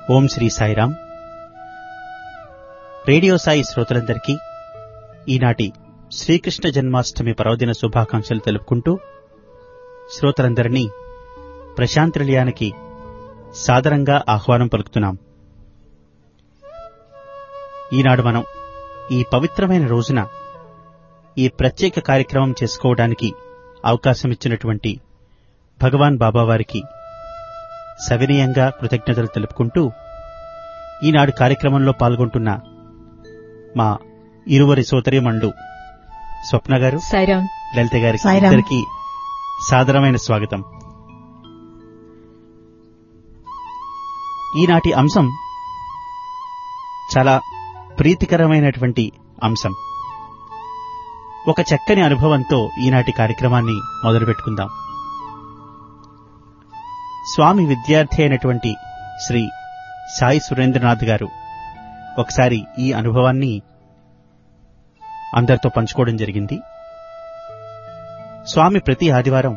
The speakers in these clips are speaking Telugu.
ఓం శ్రీ సాయిరాం రేడియో సాయి శ్రోతలందరికీ ఈనాటి శ్రీకృష్ణ జన్మాష్టమి పర్వదిన శుభాకాంక్షలు తెలుపుకుంటూ శ్రోతలందరినీ ప్రశాంత్ నిలయానికి సాదరంగా ఆహ్వానం పలుకుతున్నాం ఈనాడు మనం ఈ పవిత్రమైన రోజున ఈ ప్రత్యేక కార్యక్రమం చేసుకోవడానికి అవకాశం ఇచ్చినటువంటి భగవాన్ బాబావారికి సవినయంగా కృతజ్ఞతలు తెలుపుకుంటూ ఈనాడు కార్యక్రమంలో పాల్గొంటున్న మా ఇరువరి సోదరిమండు స్వప్న గారు సాయిరాం లలిత గారికి సాయిరాం. ఇద్దరికి సాదరమైన స్వాగతం ఈనాటి అంశం చాలా ప్రీతికరమైనటువంటి అంశం ఒక చక్కని అనుభవంతో ఈనాటి కార్యక్రమాన్ని మొదలుపెట్టుకుందాం స్వామి విద్యార్థి అయినటువంటి శ్రీ సాయి సురేంద్రనాథ్ గారు ఒకసారి ఈ అనుభవాన్ని అందరితో పంచుకోవడం జరిగింది స్వామి ప్రతి ఆదివారం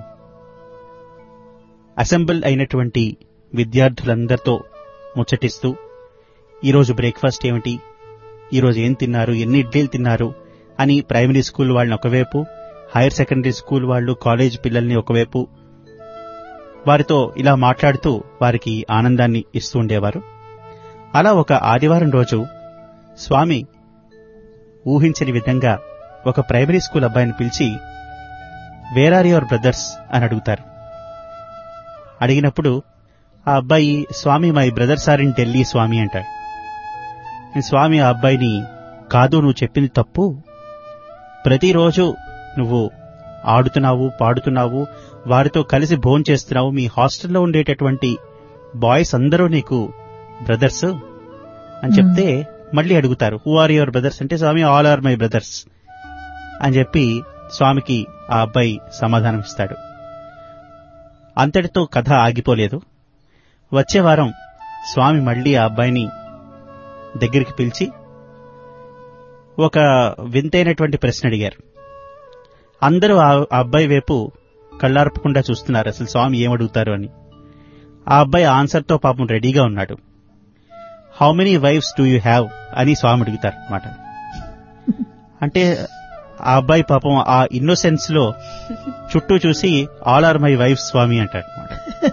అసెంబుల్ అయినటువంటి విద్యార్థులందరితో ముచ్చటిస్తూ ఈరోజు బ్రేక్ఫాస్ట్ ఏమిటి ఈరోజు ఏం తిన్నారు ఎన్ని ఇడ్లీలు తిన్నారు అని ప్రైమరీ స్కూల్ వాళ్ళని ఒకవైపు హైయర్ సెకండరీ స్కూల్ వాళ్ళు కాలేజ్ పిల్లల్ని ఒకవైపు వారితో ఇలా మాట్లాడుతూ వారికి ఆనందాన్ని ఇస్తూ ఉండేవారు అలా ఒక ఆదివారం రోజు స్వామి ఊహించని విధంగా ఒక ప్రైమరీ స్కూల్ అబ్బాయిని పిలిచి వేర్ ఆర్ యువర్ బ్రదర్స్ అని అడుగుతారు అడిగినప్పుడు ఆ అబ్బాయి Swami my brothers are in Delhi Swami అంటాడు నేను స్వామి ఆ అబ్బాయిని కాదు నువ్వు చెప్పింది తప్పు ప్రతిరోజు నువ్వు ఆడుతున్నావు పాడుతున్నావు వారితో కలిసి భోజనం చేస్తున్నావు మీ హాస్టల్లో ఉండేటటువంటి బాయ్స్ అందరూ నీకు బ్రదర్స్ అని చెప్తే మళ్ళీ అడుగుతారు హూ ఆర్ యువర్ బ్రదర్స్ అంటే Swami all are my brothers అని చెప్పి స్వామికి ఆ అబ్బాయి సమాధానం ఇస్తాడు అంతటితో కథ ఆగిపోలేదు వచ్చే వారం స్వామి మళ్ళీ ఆ అబ్బాయిని దగ్గరికి పిలిచి ఒక వింతైనటువంటి ప్రశ్న అడిగారు అందరూ ఆ ఆ అబ్బాయి వైపు కళ్ళార్పకుండా చూస్తున్నారు అసలు స్వామి ఏమడుగుతారు అని ఆ అబ్బాయి ఆన్సర్తో పాపం రెడీగా ఉన్నాడు how many wifes do you have అని స్వామి అడుగుతారు అనమాట అంటే ఆ అబ్బాయి పాపం ఆ ఇన్నోసెన్స్ లో చుట్టూ చూసి ఆల్ ఆర్ మై వైఫ్ స్వామి అంటాడు అనమాట